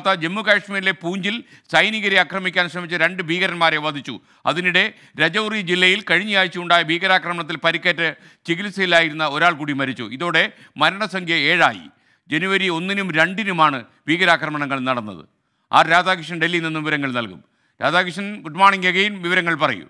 വാർത്ത ജമ്മു കാശ്മീരിലെ പൂഞ്ചിൽ സൈനികരെ ആക്രമിക്കാൻ ശ്രമിച്ച രണ്ട് ഭീകരന്മാരെ വധിച്ചു അതിനിടെ രജൌറി ജില്ലയിൽ കഴിഞ്ഞയാഴ്ച ഉണ്ടായ ഭീകരാക്രമണത്തിൽ പരിക്കേറ്റ് ചികിത്സയിലായിരുന്ന ഒരാൾ കൂടി മരിച്ചു ഇതോടെ മരണസംഖ്യ ഏഴായി ജനുവരി ഒന്നിനും രണ്ടിനുമാണ് ഭീകരാക്രമണങ്ങൾ നടന്നത് ആർ രാധാകൃഷ്ണൻ ഡൽഹിയിൽ നിന്നും വിവരങ്ങൾ നൽകും രാധാകൃഷ്ണൻ ഗുഡ് മോർണിംഗ് അഗെയിൻ വിവരങ്ങൾ പറയൂ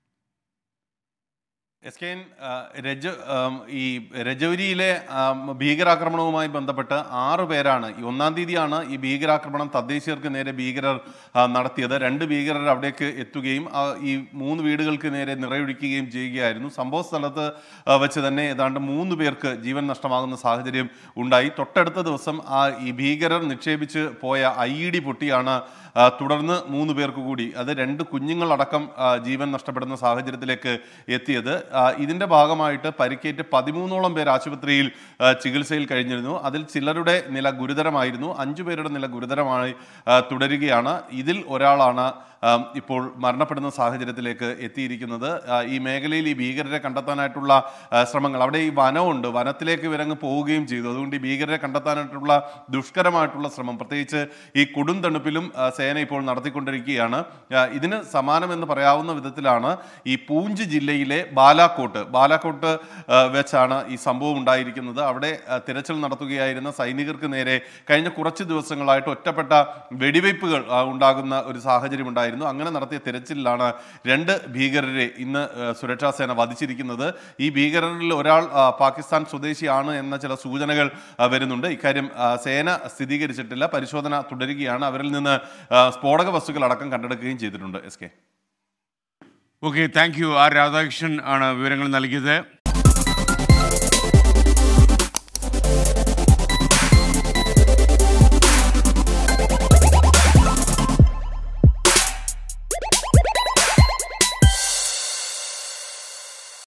എസ് കെ എൻ ആ, രജ ആം, ഈ രജൗരിയിലെ ആം, ഭീകരാക്രമണവുമായി ബന്ധപ്പെട്ട് ആറ് പേരാണ് ഈ ഒന്നാം തീയതിയാണ് ഈ ഭീകരാക്രമണം തദ്ദേശീയർക്ക് നേരെ ഭീകരർ ആ, നടത്തിയത് രണ്ട് ഭീകരർ അവിടേക്ക് എത്തുകയും ആ, ഈ മൂന്ന് വീടുകൾക്ക് നേരെ നിറയൊഴിക്കുകയും ചെയ്യുകയായിരുന്നു സംഭവ സ്ഥലത്ത് ആ, വെച്ച് തന്നെ ഏതാണ്ട് മൂന്ന് പേർക്ക് ജീവൻ നഷ്ടമാകുന്ന സാഹചര്യം ഉണ്ടായി തൊട്ടടുത്ത ദിവസം ആ ഈ ഭീകരർ നിക്ഷേപിച്ച് പോയ ഐ ഇ ഡി പൊട്ടിയാണ് ആ, തുടർന്ന് മൂന്ന് പേർക്ക് കൂടി അത് രണ്ട് കുഞ്ഞുങ്ങളടക്കം ആ, ജീവൻ നഷ്ടപ്പെടുന്ന സാഹചര്യത്തിലേക്ക് എത്തിയത് ആ, ഇതിന്റെ ഭാഗമായിട്ട് പരിക്കേറ്റ് പതിമൂന്നോളം പേർ ആശുപത്രിയിൽ ആ, ചികിത്സയിൽ കഴിഞ്ഞിരുന്നു അതിൽ ചിലരുടെ നില ഗുരുതരമായിരുന്നു അഞ്ചു പേരുടെ നില ഗുരുതരമായി ആ, തുടരുകയാണ് ഇതിൽ ഒരാളാണ് ആ, ഇപ്പോൾ മരണപ്പെടുന്ന സാഹചര്യത്തിലേക്ക് എത്തിയിരിക്കുന്നത് ആ, ഈ മേഖലയിൽ ഈ ഭീകരരെ കണ്ടെത്താനായിട്ടുള്ള ആ, ശ്രമങ്ങൾ അവിടെ ഈ വനമുണ്ട് വനത്തിലേക്ക് ഇവരങ്ങ് പോവുകയും ചെയ്തു അതുകൊണ്ട് ഈ ഭീകരരെ കണ്ടെത്താനായിട്ടുള്ള ദുഷ്കരമായിട്ടുള്ള ശ്രമം പ്രത്യേകിച്ച് ഈ കൊടും തണുപ്പിലും ആ, സേന ഇപ്പോൾ നടത്തിക്കൊണ്ടിരിക്കുകയാണ് ആ, ഇതിന് സമാനമെന്ന് പറയാവുന്ന വിധത്തിലാണ് ഈ പൂഞ്ച് ജില്ലയിലെ ബാലാക്കോട്ട് ബാലാക്കോട്ട് ആ, വെച്ചാണ് ഈ സംഭവം ഉണ്ടായിരിക്കുന്നത് അവിടെ ആ, തിരച്ചിൽ നടത്തുകയായിരുന്ന സൈനികർക്ക് നേരെ കഴിഞ്ഞ കുറച്ച് ദിവസങ്ങളായിട്ട് ഒറ്റപ്പെട്ട വെടിവയ്പ്പുകൾ ആ, ഉണ്ടാകുന്ന ഒരു സാഹചര്യം ഉണ്ടായിരുന്നു അങ്ങനെ നടത്തിയ തിരച്ചിലിലാണ് രണ്ട് ഭീകരരെ ഇന്ന് ആ, സുരക്ഷാ സേന വധിച്ചിരിക്കുന്നത് ഈ ഭീകരരിൽ ഒരാൾ ആ, പാകിസ്ഥാൻ സ്വദേശിയാണ് എന്ന ചില സൂചനകൾ ആ, വരുന്നുണ്ട് ഇക്കാര്യം ആ, സേന സ്ഥിരീകരിച്ചിട്ടില്ല പരിശോധന തുടരുകയാണ് അവരിൽ നിന്ന് ആ, സ്ഫോടക വസ്തുക്കൾ അടക്കം കണ്ടെടുക്കുകയും ചെയ്തിട്ടുണ്ട് S K okay thank you R Radhakrishnan ആണ് വിവരങ്ങൾ നൽകിയത്